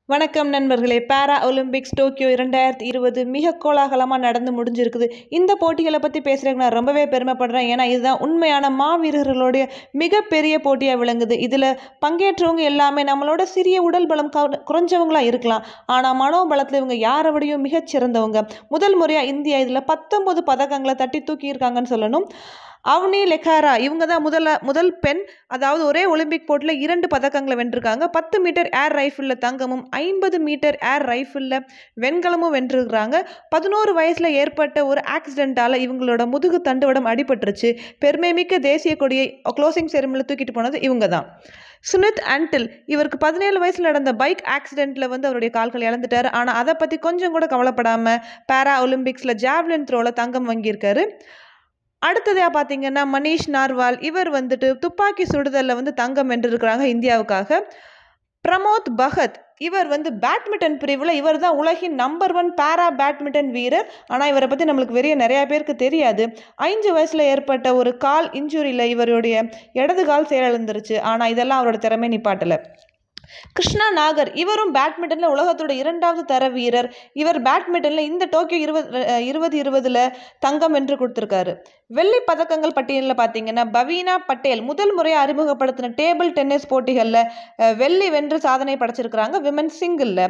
வணக்கம் நண்பர்களே பாரா Olympics Tokyo இரண்டாயிரத்தி இருபது மிக கோலாகலமாக நடந்து முடிஞ்சிருக்குது இந்த போட்டிகளை பற்றி பேசுகிறதுக்கு நான் ரொம்பவே பெருமைப்படுறேன் ஏன்னா இதுதான் உண்மையான மாவீரர்களுடைய மிகப்பெரிய போட்டியாக விளங்குது இதில் பங்கேற்றவங்க எல்லாமே நம்மளோட சிறிய உடல் பலம் கவு- குறைஞ்சவங்களா இருக்கலாம் ஆனால் மனோபலத்தில் இவங்க யாரை விடையும் மிகச் சிறந்தவங்க முதல் முறையாக இந்தியா இதில் பத்தொன்பது பதக்கங்களை தட்டி தூக்கியிருக்காங்கன்னு சொல்லணும் அவனி லெக்காரா இவங்க தான் முதல்ல முதல் பெண் அதாவது ஒரே ஒலிம்பிக் போட்டியில் இரண்டு பதக்கங்களை வென்றிருக்காங்க பத்து மீட்டர் ஏர் ரைஃபிளில் தங்கமும் ஐம்பது மீட்டர் ஏர் ரைஃபிளில் வெண்கலமும் வென்றிருக்கிறாங்க பதினோரு வயசில் ஏற்பட்ட ஒரு ஆக்சிடெண்ட்டால் இவங்களோட முதுகு தண்டுவடம் அடிபட்டுருச்சு பெருமைமிக்க தேசிய கொடியை க்ளோசிங் செரிமனியில் தூக்கிட்டு போனது இவங்க தான் சுனித் அன்டில் இவருக்கு பதினேழு வயசில் நடந்த பைக் ஆக்சிடெண்ட்டில் வந்து அவருடைய கால்கள் இழந்துட்டார் ஆனால் அதை பற்றி கொஞ்சம் கூட கவலைப்படாமல் பாரா ஒலிம்பிக்ஸில் ஜாவ்லின் த்ரோவில் தங்கம் வாங்கியிருக்காரு அடுத்ததாக பார்த்தீங்கன்னா மनीஷ் நார்வால் இவர் வந்துட்டு துப்பாக்கி சுடுதலில் வந்து தங்கம் வென்றிருக்கிறாங்க இந்தியாவுக்காக பிரமோத் பகத் இவர் வந்து பேட்மிண்டன் பிரிவில் இவர் தான் உலகின் நம்பர் ஒன் பாரா பேட்மிண்டன் வீரர் ஆனால் இவரை பற்றி நம்மளுக்கு வெறிய நிறையா பேருக்கு தெரியாது ஐந்து வயசில் ஏற்பட்ட ஒரு கால் இன்ஜுரியில் இவருடைய இடது கால் செயலிழந்துருச்சு ஆனால் இதெல்லாம் அவரோட திறமை நிப்பாட்டலை கிருஷ்ணா நாகர் இவரும் பேட்மிண்டனில் உலகத்தோட இரண்டாவது தர வீரர் இவர் பேட்மிண்டனில் இந்த டோக்கியோ இருபது இருபது இருபதில் தங்கம் வென்று கொடுத்துருக்காரு வெள்ளி பதக்கங்கள் பட்டியலில் பார்த்தீங்கன்னா பவீனா பட்டேல் முதல் முறையாக அறிமுகப்படுத்தின டேபிள் டென்னிஸ் போட்டிகளில் அஹ், வெள்ளி வென்று சாதனை படைச்சிருக்கிறாங்க விமன் சிங்கிளில்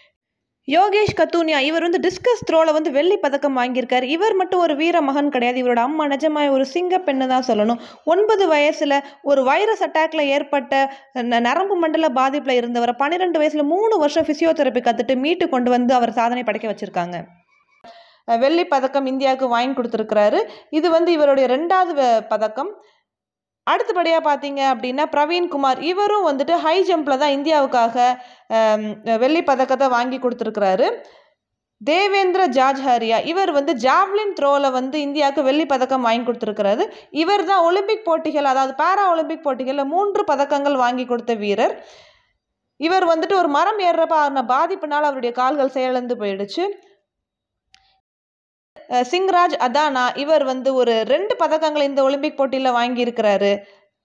யோகேஷ் கத்தூனியா இவர் வந்து டிஸ்கஸ் த்ரோவில் வந்து வெள்ளி பதக்கம் வாங்கியிருக்காரு இவர் மட்டும் ஒரு வீர மகன் கிடையாது இவரோட அம்மா நிஜமாய் ஒரு சிங்க பெண்ணு தான் சொல்லணும் ஒன்பது வயசில் ஒரு வைரஸ் அட்டாக்ல ஏற்பட்ட ந- நரம்பு மண்டல பாதிப்பில் இருந்தவரை பன்னிரெண்டு வயசில் மூணு வருஷம் ஃபிசியோதெரப்பி கற்றுட்டு மீட்டு கொண்டு வந்து அவர் சாதனை படைக்க வச்சுருக்காங்க வெள்ளி பதக்கம் இந்தியாவுக்கு வாங்கி கொடுத்துருக்கிறாரு இது வந்து இவருடைய ரெண்டாவது வ- பதக்கம் அடுத்தபடியாக பார்த்தீங்க அப்படின்னா பிரவீன் குமார் இவரும் வந்துட்டு ஹை ஜம்பில் தான் இந்தியாவுக்காக ஆம், வெள்ளி பதக்கத்தை வாங்கி கொடுத்துருக்கிறாரு தேவேந்திர ஜாஜ்ஹாரியா இவர் வந்து ஜாவ்லின் த்ரோவில் வந்து இந்தியாவுக்கு வெள்ளி பதக்கம் வாங்கி கொடுத்துருக்கிறாரு இவர் தான் ஒலிம்பிக் போட்டிகள் அதாவது பாரா ஒலிம்பிக் போட்டிகளில் மூன்று பதக்கங்கள் வாங்கி கொடுத்த வீரர் இவர் வந்துட்டு ஒரு மரம் ஏறுறப்ப ஆன பாதிப்புனால அவருடைய கால்கள் செயலிழந்து போயிடுச்சு அஹ் சிங்ராஜ் அதானா இவர் வந்து ஒரு ரெண்டு பதக்கங்களை இந்த ஒலிம்பிக் போட்டியில் வாங்கியிருக்கிறாரு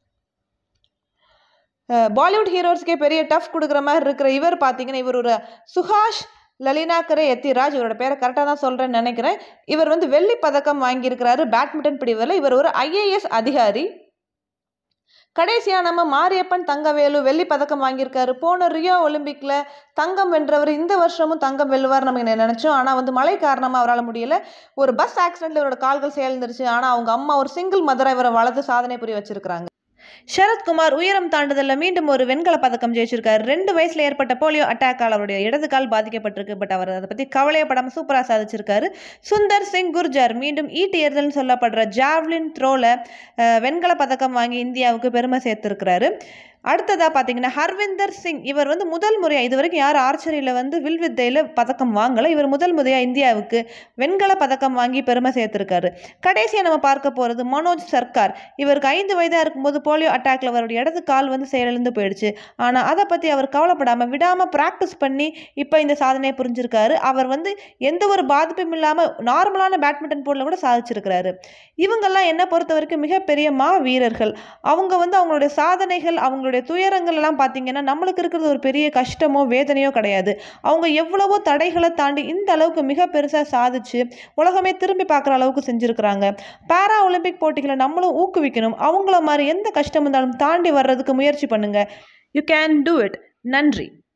அஹ் பாலிவுட் ஹீரோஸ்க்கே பெரிய டஃப் கொடுக்குற மாதிரி இருக்கிற இவர் பார்த்தீங்கன்னா இவர் ஒரு சுஹாஷ் லலினாக்கரே எத்திராஜ் இவரோட பேரை கரெக்டாக தான் சொல்கிறேன்னு நினைக்கிறேன் இவர் வந்து வெள்ளி பதக்கம் வாங்கியிருக்கிறாரு பேட்மிண்டன் பிரிவில் இவர் ஒரு ஐஏஎஸ் அதிகாரி கடைசியாக நம்ம மாரியப்பன் தங்கவேலு வெள்ளி பதக்கம் வாங்கியிருக்காரு போன ரியோ ஒலிம்பிக்கில் தங்கம் வென்றவர் இந்த வருஷமும் தங்கம் வெல்லுவார் நம்ம நினச்சோம் ஆனால் வந்து மழை காரணமாக அவரால் முடியல ஒரு பஸ் ஆக்சிடென்ட்ல இவரோட கால்கள் செயல்ந்துருச்சு ஆனால் அவங்க அம்மா ஒரு சிங்கிள் மதரை இவரை வளர்த்து சாதனை புரிய வச்சிருக்காங்க சரத்குமார் உயரம் தாண்டுதலில் மீண்டும் ஒரு வெண்கல பதக்கம் ஜெயிச்சிருக்காரு ரெண்டு வயசுல ஏற்பட்ட போலியோ அட்டாக்கால் அவருடைய இடது கால் பாதிக்கப்பட்டிருக்கு பட் அவர் அதை பற்றி கவலையப்படாமல் சூப்பராக சாதிச்சிருக்காரு சுந்தர் சிங் குர்ஜர் மீண்டும் ஈட்டி எறிதல்னு சொல்லப்படுற ஜாவ்லின் த்ரோவில் வெண்கல பதக்கம் வாங்கி இந்தியாவுக்கு பெருமை சேர்த்திருக்கிறாரு அடுத்ததாக பார்த்தீங்கன்னா ஹர்விந்தர் சிங் இவர் வந்து முதல் முறையாக இது வரைக்கும் யார் ஆர்ச்சரியில் வந்து வில்வித்தையில் பதக்கம் வாங்கலை இவர் முதல் முறையாக இந்தியாவுக்கு வெண்கல பதக்கம் வாங்கி பெருமை சேர்த்திருக்காரு கடைசியாக நம்ம பார்க்க போகிறது மனோஜ் சர்க்கார் இவருக்கு ஐந்து வயதாக இருக்கும்போது போலியோ அட்டாக்ல அவருடைய இடது கால் வந்து செயலிழந்து போயிடுச்சு ஆனால் அதை பற்றி அவர் கவலைப்படாமல் விடாமல் ப்ராக்டிஸ் பண்ணி இப்போ இந்த சாதனையை புரிஞ்சிருக்காரு அவர் வந்து எந்த ஒரு பாதிப்பும் இல்லாமல் நார்மலான பேட்மிண்டன் போர்டில் கூட சாதிச்சிருக்கிறாரு இவங்கெல்லாம் என்னை பொறுத்த வரைக்கும் மிகப்பெரிய மா வீரர்கள் அவங்க வந்து அவங்களுடைய சாதனைகள் அவங்களுடைய துயரங்கள் எல்லாம் பார்த்தீங்கன்னா நம்மளுக்கு இருக்கிறது ஒரு பெரிய கஷ்டமோ வேதனையோ கிடையாது அவங்க எவ்வளவோ தடைகளை தாண்டி இந்த அளவுக்கு மிக பெருசாக சாதிச்சு உலகமே திரும்பி பார்க்குற அளவுக்கு செஞ்சுருக்கிறாங்க பாரா ஒலிம்பிக் போட்டிகளை நம்மளும் ஊக்குவிக்கணும் அவங்கள மாதிரி எந்த கஷ்டம் இருந்தாலும் தாண்டி வர்றதுக்கு முயற்சி பண்ணுங்க யூ கேன் டூ இட் நன்றி